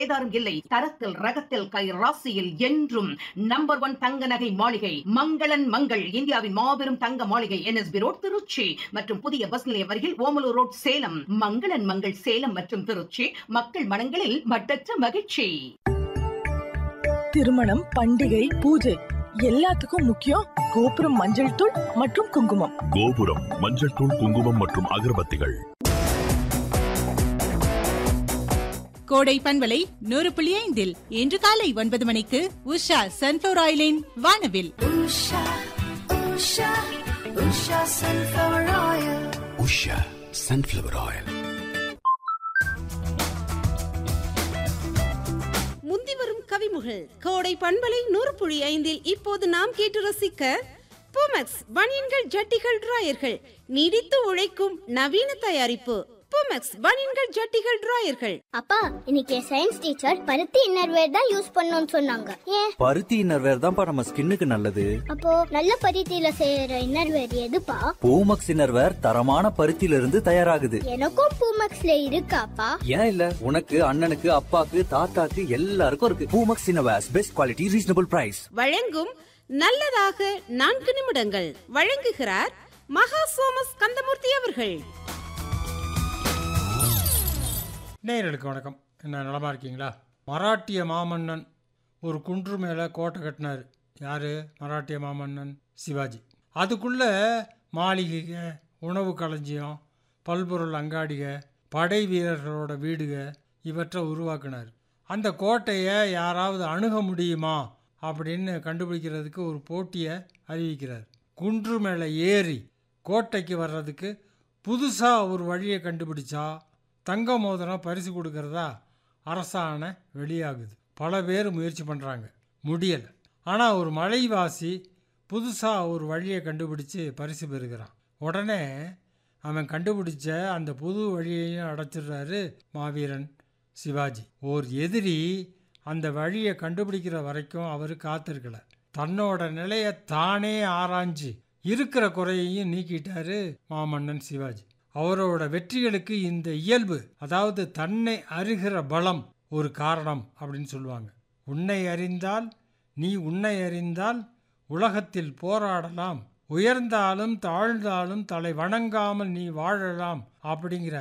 ஏதாரும் இல்லை தரத்தில் ரகத்தில் கை ராசியில் என்றும் நம்பர் ஒன் தங்க நகை மாளிகை மங்களன் மங்கள் இந்தியாவின் மாபெரும் தங்க மாளிகை என்எஸ்பி ரோட் திருச்சி மற்றும் புதிய பஸ் நிலையம் அருகில் ஓமலூர் ரோட் சேலம் மங்களன் மங்கள் சேலம் மற்றும் திருச்சி மக்கள் மனங்களில் மட்டற்ற மகிழ்ச்சி திருமணம் பண்டிகை பூஜை எல்லாத்துக்கும் முக்கியம் கோபுரம் மஞ்சள் தூள் மற்றும் குங்குமம் கோபுரம் மஞ்சள் தூள் குங்குமம் மற்றும் அகர்பத்திகள் கோடை பண்பலை நூறு புள்ளி ஐந்தில் இன்று காலை ஒன்பது மணிக்கு உஷா சன்ஃபிளவர் ஆயிலின் வானவில் Usha, Usha, Usha sunflower oil. Usha sunflower oil முந்தி வரும் கவிமுகள் கோடை பண்பலை நூறு புள்ளி ஐந்தில் இப்போது நாம் கேட்டு ரசிக்க பூமெக்ஸ் பனியன்கள் ஜட்டிகள் டிராயர்கள் நீடித்து உழைக்கும் நவீன தயாரிப்பு பூமெக்ஸ் பனியன்கள் ஜட்டிகள் டிராயர்கள் அப்பா இன்னைக்கு சயின்ஸ் டீச்சர் பருத்தி இன்னர்வேர் தான் யூஸ் பண்ணணும்னு சொன்னாங்க ஏன் பருத்தி இன்னர்வேர் தான்ப்பா நம்ம ஸ்கின்னுக்கு நல்லது அப்போ நல்ல பருத்தியில செய்யற இன்னர்வேர் எதுப்பா பூமக்ஸ் இன்னர்வேர் தரமான பருத்தியில இருந்து தயாராகுது எனக்கும் பூமெக்ஸ்ல இருக்காப்பா ஏன் இல்ல உனக்கு அண்ணனுக்கு அப்பாக்கு தாத்தாக்கு எல்லாருக்கும் இருக்கு Poomex innerwears best quality reasonable price வழங்கும் நல்லதாக நான்கு நிமிடங்கள் வழங்குகிறார் மகா சோமஸ் கந்தமூர்த்தி அவர்கள் நேயர்களுக்கு வணக்கம் என்ன நலமா இருக்கீங்களா மராட்டிய மாமன்னன் ஒரு குன்று மேலே கோட்டை கட்டினார் யார் மராட்டிய மாமன்னன் சிவாஜி அதுக்குள்ள மாளிகைக உணவு களஞ்சியம் பல்பொருள் அங்காடிக படை வீரர்களோட வீடுக இவற்றை உருவாக்கினார் அந்த கோட்டையை யாராவது அணுக முடியுமா அப்படின்னு கண்டுபிடிக்கிறதுக்கு ஒரு போட்டியை அறிவிக்கிறார் குன்று மேலே ஏறி கோட்டைக்கு வர்றதுக்கு புதுசாக ஒரு வழியை கண்டுபிடிச்சா தங்க மோதிரம் பரிசு கொடுக்கறதா அரசாணை வெளியாகுது பல பேர் முயற்சி பண்ணுறாங்க முடியலை ஆனால் ஒரு மலைவாசி புதுசாக ஒரு வழியை கண்டுபிடிச்சு பரிசு பெறுகிறான் உடனே அவன் கண்டுபிடிச்ச அந்த புது வழியையும் அடைச்சிடுறாரு மாவீரன் சிவாஜி ஓர் எதிரி அந்த வழியை கண்டுபிடிக்கிற வரைக்கும் அவர் காத்திருக்கல தன்னோட நிலையை தானே ஆராய்ஞ்சு இருக்கிற குறையையும் நீக்கிட்டாரு மாமன்னன் சிவாஜி அவரோட வெற்றிகளுக்கு இந்த இயல்பு அதாவது தன்னை அறிகிற பலம் ஒரு காரணம் அப்படின்னு சொல்லுவாங்க உன்னை அறிந்தால் நீ உன்னை அறிந்தால் உலகத்தில் போராடலாம் உயர்ந்தாலும் தாழ்ந்தாலும் தலை வணங்காமல் நீ வாழலாம் அப்படிங்கிற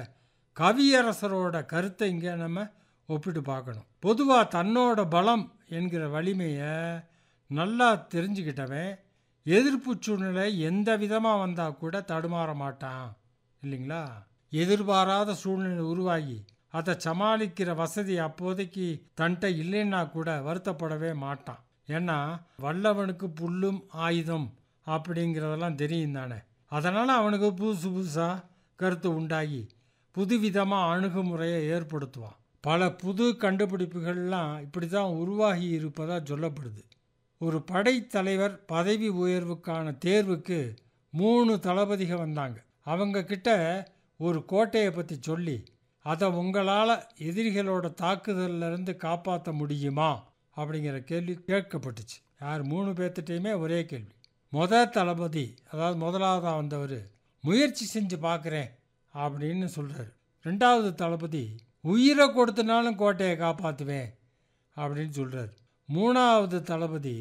கவியரசரோட கருத்தை இங்கே நம்ம ஒப்பிட்டு பார்க்கணும் பொதுவாக தன்னோட பலம் என்கிற வலிமையை நல்லா தெரிஞ்சுக்கிட்டவன் எதிர்ப்பு சூழ்நிலை எந்த விதமாக வந்தால் கூட தடுமாற மாட்டான் இல்லைங்களா எதிர்பாராத சூழ்நிலை உருவாகி அதை சமாளிக்கிற வசதி அப்போதைக்கு தன்ட்ட இல்லைன்னா கூட வருத்தப்படவே மாட்டான் ஏன்னா வல்லவனுக்கு புல்லும் ஆயுதம் அப்படிங்கிறதெல்லாம் தெரியும் தானே அதனால் அவனுக்கு புதுசு புதுசாக கருத்து உண்டாகி புதுவிதமாக அணுகுமுறையை ஏற்படுத்துவான் பல புது கண்டுபிடிப்புகள்லாம் இப்படி தான் உருவாகி இருப்பதாக சொல்லப்படுது ஒரு படைத்தலைவர் பதவி உயர்வுக்கான தேர்வுக்கு மூணு தளபதிகள் வந்தாங்க அவங்க கிட்ட ஒரு கோட்டையை பற்றி சொல்லி அதை உங்களால் எதிரிகளோட தாக்குதல்ல இருந்து காப்பாற்ற முடியுமா அப்படிங்கிற கேள்வி கேட்கப்பட்டுச்சு யார் மூணு பேர்த்திட்டையுமே ஒரே கேள்வி முத தளபதி அதாவது முதலாவதாக வந்தவர் முயற்சி செஞ்சு பார்க்குறேன் அப்படின்னு சொல்கிறார் ரெண்டாவது தளபதி உயிரை கொடுத்தனாலும் கோட்டையை காப்பாற்றுவேன் அப்படின்னு சொல்கிறார் மூணாவது தளபதி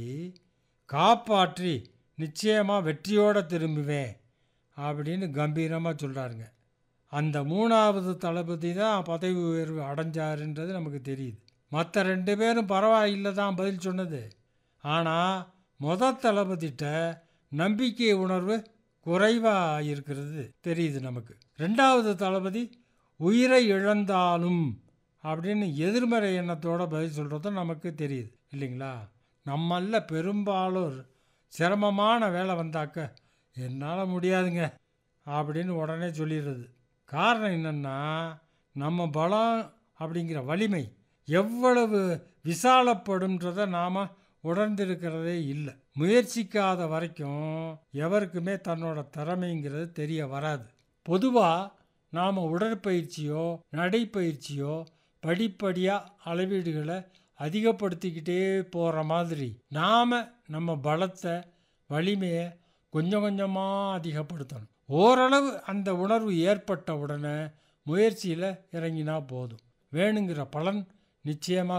காப்பாற்றி நிச்சயமாக வெற்றியோடு திரும்புவேன் அப்படின்னு கம்பீரமாக சொல்கிறாருங்க அந்த மூணாவது தளபதி தான் பதவி உயர்வு அடைஞ்சாருன்றது நமக்கு தெரியுது மற்ற ரெண்டு பேரும் பரவாயில்லை தான் பதில் சொன்னது ஆனால் முத தளபதிட்ட நம்பிக்கை உணர்வு குறைவாக இருக்கிறது தெரியுது நமக்கு ரெண்டாவது தளபதி உயிரை இழந்தாலும் அப்படின்னு எதிர்மறை எண்ணத்தோட பதில் சொல்கிறதும் நமக்கு தெரியுது இல்லைங்களா நம்மள பெரும்பாலோர் சிரமமான வேலை வந்தாக்க என்னால் முடியாதுங்க அப்படின்னு உடனே சொல்லிடுறது காரணம் என்னென்னா நம்ம பலம் அப்படிங்கிற வலிமை எவ்வளவு விசாலப்படும்ன்றதை நாம் உணர்ந்திருக்கிறதே இல்லை முயற்சிக்காத வரைக்கும் எவருக்குமே தன்னோட திறமைங்கிறது தெரிய வராது பொதுவாக நாம் உடற்பயிற்சியோ நடைப்பயிற்சியோ படிப்படியாக அளவீடுகளை அதிகப்படுத்திக்கிட்டே போகிற மாதிரி நாம் நம்ம பலத்தை வலிமையை கொஞ்சம் கொஞ்சமாக அதிகப்படுத்தணும் ஓரளவு அந்த உணர்வு ஏற்பட்ட உடனே முயற்சியில் இறங்கினா போதும் வேணுங்கிற பலன் நிச்சயமாக